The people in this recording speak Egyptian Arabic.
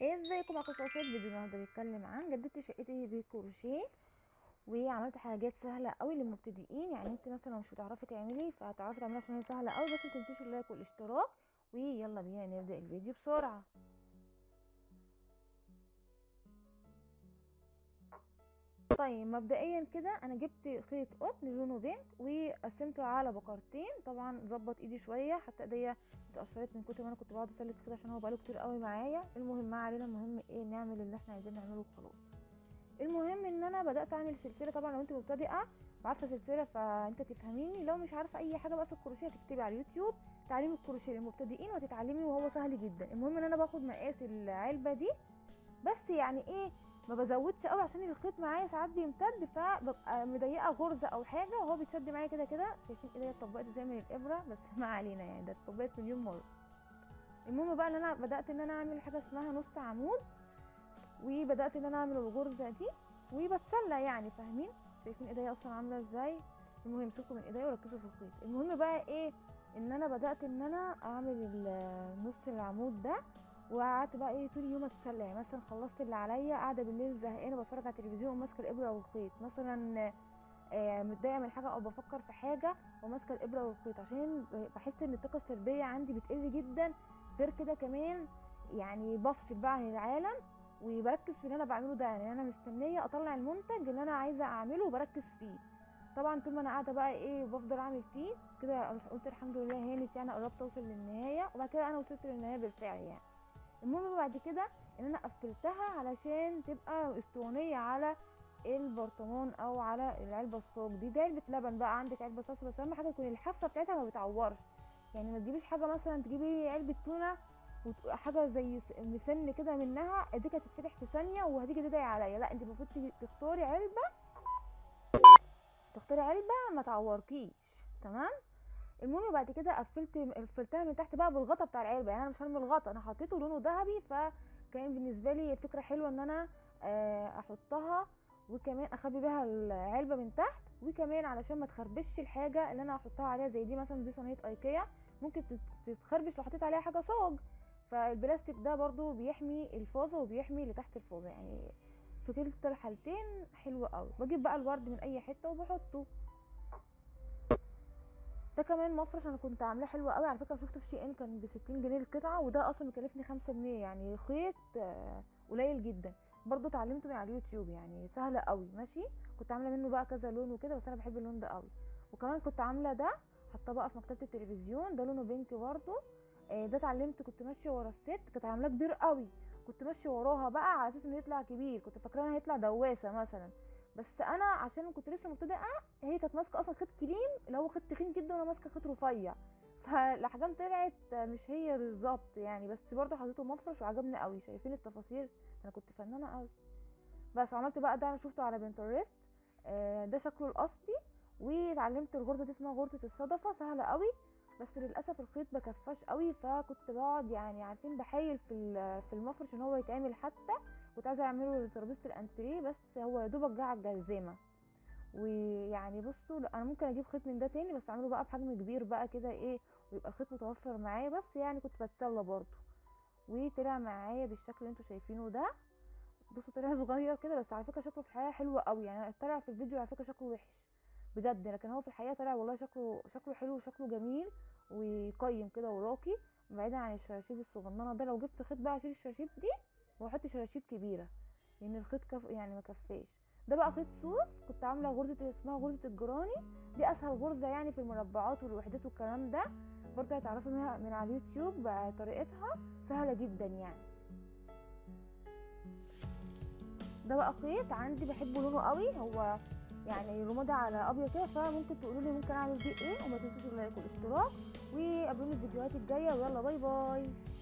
ازيكم معاكم صوصات فيديو النهارده بيتكلم عن جددت شقتي بالكروشيه وعملت حاجات سهله قوي للمبتدئين يعني انت مثلا لو مش بتعرفي تعملي فهتعرفي تعمليها عشان هي سهله قوي بس متنسيش اللايك والاشتراك ويلا بينا نبدا الفيديو بسرعه طيب مبدئيا كده انا جبت خيط قطن لونه بينك وقسمته على بقرتين طبعا ظبط ايدي شويه حتى ايديا اتقشرت من كتر ما انا كنت بقعد اسلك كده عشان هو بقاله كتير قوي معايا المهم ما علينا المهم ايه نعمل اللي احنا عايزين نعمله وخلاص المهم ان انا بدات اعمل سلسله طبعا لو انت مبتدئه عارفه سلسله فانت تفهميني لو مش عارفه اي حاجه بقى في الكروشيه هتكتبي على اليوتيوب تعليم الكروشيه للمبتدئين وهتتعلمي وهو سهل جدا المهم ان انا باخد مقاس العلبه دي بس يعني ايه ما بزودش قوي عشان الخيط معايا ساعات بيمتد فببقى مضيقه غرزه او حاجه وهو بيتشد معايا كده كده شايفين ايديا اتطبقت زي من الابره بس ما علينا يعني ده اتطبقت مليون مره المهم بقى ان انا بدات ان انا اعمل حاجه اسمها نص عمود وبدات ان انا اعمل الغرزه دي وبتسلى يعني فاهمين شايفين ايديا اصلا عامله ازاي المهم سيبكم من ايديا وركزوا في الخيط المهم بقى ايه ان انا بدات ان انا اعمل نص العمود ده وقعدت بقى ايه طول اليوم اتسلى يعني مثلا خلصت اللي عليا قاعده بالليل زهقانه بتفرج على التلفزيون وماسكه الابره والخيط مثلا آه متضايقه من حاجه او بفكر في حاجه وماسكه الابره والخيط عشان بحس ان الطاقه السلبيه عندي بتقل جدا غير كده كمان يعني بفصل بقى عن العالم وبركز في اللي انا بعمله ده يعني انا مستنيه اطلع المنتج اللي انا عايزه اعمله وبركز فيه طبعا طول ما انا قاعده بقى ايه بفضل اعمل فيه كده قلت الحمد لله هانت يعني قربت اوصل للنهايه وبعد كده انا وصلت للنهايه بالفعل يعني المهم بعد كده ان انا قفلتها علشان تبقى اسطوانيه على البرطمان او على العلبه الصاج دي دي علبه لبن بقى عندك علبه صلصه بس اهم حاجه تكون الحافه بتاعتها ما بتعورش يعني ما تجيبيش حاجه مثلا تجيبي علبه تونه حاجه زي مسن كده منها ايديك هتتفتح في ثانيه وهتيجي تدعي عليا لا انت المفروض تختاري علبه تختاري علبه ما تعوركيش تمام المهم بعد كده قفلت قفلتها من تحت بقى بالغطا بتاع العلبه يعني انا مش هرمي الغطا انا حطيته لونه ذهبي فكان بالنسبه لي فكره حلوه ان انا احطها وكمان اخبي بيها العلبه من تحت وكمان علشان ما تخربش الحاجه اللي انا هحطها عليها زي دي مثلا دي صينيه ايكيا ممكن تتخربش لو حطيت عليها حاجه صاج فالبلاستيك ده برضو بيحمي الفازه وبيحمي اللي تحت الفازه يعني في كلتا الحالتين حلو قوي بجيب بقى الورد من اي حته وبحطه ده كمان مفرش انا كنت عاملاه حلو قوي على فكره شفته في شي ان كان ب 60 جنيه القطعه وده اصلا مكلفني 5 جنيه يعني خيط قليل جدا برضو اتعلمته من على اليوتيوب يعني سهله قوي ماشي كنت عامله منه بقى كذا لون وكده بس انا بحب اللون ده قوي وكمان كنت عامله ده حاطاه بقى في مكتبه التلفزيون ده لونه بينك برضو ده اتعلمت كنت ماشيه ورا الست كانت عاملاه كبير قوي كنت ماشيه وراها بقى على اساس انه يطلع كبير كنت فاكراه هيطلع دواسه مثلا بس انا عشان كنت لسه مبتدئه هي كانت ماسكه اصلا خيط كريم اللي هو خيط تخين جدا وانا ماسكه خيط رفيع فالاحجام طلعت مش هي بالظبط يعني بس برضه حطيته مفرش وعجبني قوي شايفين التفاصيل انا كنت فنانه قوي بس وعملت بقى ده انا شفته على بنترست آه ده شكله الاصلي واتعلمت الغرزه دي اسمها غرزه الصدفه سهله قوي بس للاسف الخيط بكفاش قوي فكنت بقعد يعني عارفين بحايل في في المفرش ان هو يتعمل حتى كنت عايزه اعمله لترابيزه الانتريه بس هو يا دوبك جه على الجزامه ويعني بصوا انا ممكن اجيب خيط من ده تاني بس اعمله بقى بحجم كبير بقى كده ايه ويبقى الخيط متوفر معايا بس يعني كنت بتسلى برضو وطلع معايا بالشكل اللي انتوا شايفينه ده بصوا طلع صغير كده بس على فكره شكله في الحقيقه حلو قوي يعني طلع في الفيديو على فكره شكله وحش بجد لكن هو في الحقيقه طلع والله شكله شكله حلو وشكله جميل وقيم كده وراقي بعيدا عن الشراشيب الصغننه ده لو جبت خيط بقى اشيل الشراشيب دي واحط شراشيب كبيره لان الخيط كف يعني ما كفاش ده بقى خيط صوف كنت عامله غرزه اسمها غرزه الجراني دي اسهل غرزه يعني في المربعات والوحدات والكلام ده برضه هتعرفوا منها من على اليوتيوب بقى طريقتها سهله جدا يعني ده بقى خيط عندي بحبه لونه قوي هو يعني رمادي على ابيض كده فممكن تقولوا لي ممكن اعمل بيه ايه وما تنسوش اللايك والاشتراك وقابلوني الفيديوهات الجايه ويلا باي باي